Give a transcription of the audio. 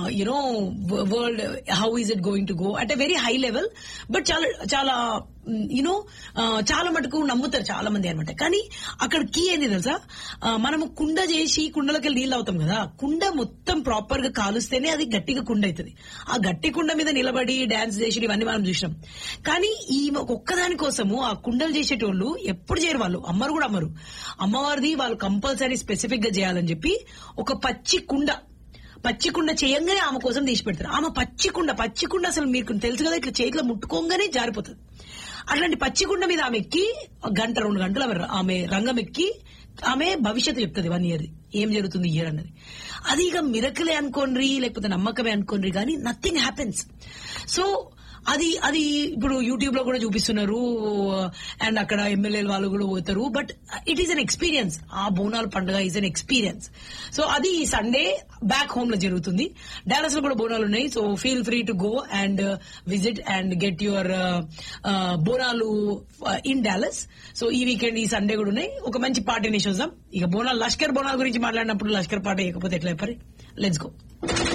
you know world how is it going to go at a very high level but చాలా చాలా you know చాలా మటుకు నమ్ముతారు చాలా మంది అనమాట కానీ అక్కడ కీ ఏంది తెలుసా ఆ, మనము కుండ చేసి కుండలోకి నీళ్ళు అవుతాం కదా కుండ మొత్తం ప్రాపర్ గా కాలుస్తేనే అది గట్టిగా కుండ అవుతుంది ఆ గట్టి కుండ మీద నిలబడి డాన్స్ చేసి ఇవన్నీ మనం చూసినాం కానీ ఈ ఒక్కదాని కోసము ఆ కుండలు చేసేటోళ్ళు ఎప్పుడు చేయరు వాళ్ళు అమ్మరు కూడా అమ్మరు అమ్మవారిది వాళ్ళు కంపల్సరీ స్పెసిఫిక్ గా చేయాలని చెప్పి ఒక పచ్చి కుండ పచ్చి కుండ చేయంగానే ఆమె కోసం తీసి పెడతారు ఆమె పచ్చి కుండ పచ్చి కుండ అసలు మీకు తెలుసు కదా ఇట్లా చేతిలో ముట్టుకోగానే జారిపోతుంది అట్లాంటి పచ్చి కుండ మీద ఆమె ఎక్కి గంట రెండు గంటలు ఆమె ఆమె రంగం ఎక్కి ఆమె భవిష్యత్తు చెప్తుంది వన్ ఇయర్ ఏం జరుగుతుంది ఇయర్ అన్నది అది ఇక మిరకలే అనుకోండి లేకపోతే నమ్మకమే అనుకోండి కానీ నథింగ్ హ్యాపెన్స్ సో అది అది ఇప్పుడు యూట్యూబ్ లో కూడా చూపిస్తున్నారు అండ్ అక్కడ ఎమ్మెల్యేల వాళ్ళు కూడా పోతారు but it is an experience ఆ బోనాల పండుగ ఈజ్ అన్ ఎక్స్పీరియన్స్ సో అది సండే బ్యాక్ హోమ్ లో జరుగుతుంది డాలస్ లో కూడా బోనాలు ఉన్నాయి so feel free to go and visit and get your Bonalu in Dallas so ఈ వీకెండ్ ఈ సండే కూడా ఉన్నాయి ఒక మంచి పార్టీని చూద్దాం ఇక బోనాలు లష్కర్ బోనాల గురించి మాట్లాడినప్పుడు లష్కర్ పాట వేయకపోతే ఎట్లా చెప్పారు లెట్స్ గో